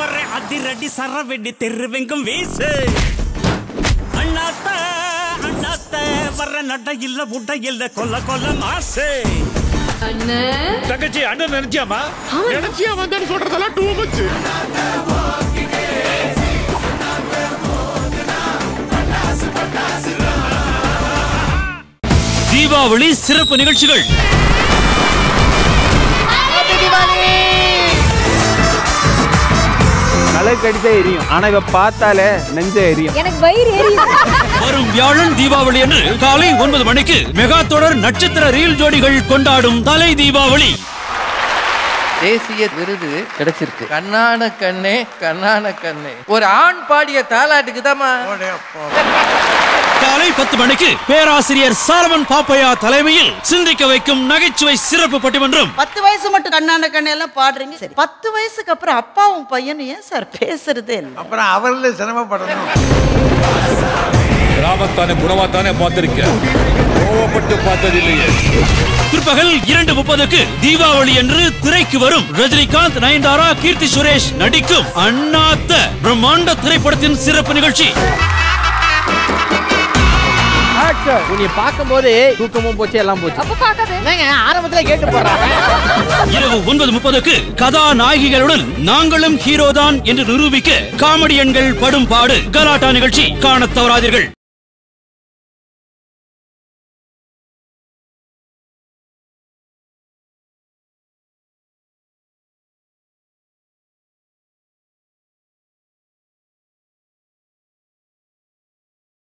வர அதிரடி சரவெடி தெருவெங்கும் வீசு அண்ணாத்த அண்ணாத்த வர நட இல்ல முட்டை இல்ல கொல்ல கொல்ல மாசு அண்ணன் தங்கச்சி அண்ணன் நினைச்சியாமா நினைச்சியா வந்தேன்னு சொல்றதெல்லாம் டூ மச் தீபாவளி சிறப்பு நிகழ்ச்சிகள் தலை கடிச்சா எரியும் ஆனா இவ பார்த்தாலே நெஞ்ச எரியும் எனக்கு வயிறு எரியுது வரும் வியாழன் தீபாவளி அன்று காலை ஒன்பது மணிக்கு மெகா தொடர் நட்சத்திர ரீல் ஜோடிகள் கொண்டாடும் தலை தீபாவளி தேசிய விருது கிடைச்சிருக்கு கண்ணான கண்ணே கண்ணான கண்ணே ஒரு ஆண் பாடிய தாலாட்டுக்கு தாமா காலை பத்து மணிக்கு பேராசிரியர் சாலமன் பாப்பையா தலைமையில் சிந்திக்க வைக்கும் நகைச்சுவை சிறப்பு பட்டிமன்றம் பத்து வயசு மட்டும் கண்ணான கண்ணையெல்லாம் பாடுறீங்க சரி பத்து வயசுக்கு அப்புறம் அப்பாவும் பையனும் ஏன் சார் பேசுறதே இல்லை அப்புறம் அவர்களே சிரமப்படணும் கிராமத்தானே குணமாத்தானே பார்த்திருக்கேன் கோவப்பட்டு பார்த்ததில்லையே பிற்பகல் இரண்டு முப்பதுக்கு தீபாவளி என்று திரைக்கு வரும் ரஜினிகாந்த் நயன்தாரா கீர்த்தி சுரேஷ் நடிக்கும் அண்ணாத்த பிரம்மாண்ட திரைப்படத்தின் சிறப்பு நிகழ்ச்சி உன்னை பார்க்கும்போது தூக்கமும் போச்சு எல்லாம் போச்சு அப்ப பாக்காது என்னங்க ஆரம்பத்துல கேட்டு போறாங்க இரவு ஒன்பது முப்பதுக்கு கதாநாயகிகளுடன் நாங்களும் ஹீரோதான் என்று நிரூபிக்க காமெடியன்கள் படும் பாடு கலாட்டா நிகழ்ச்சி காணத் தவறாதீர்கள்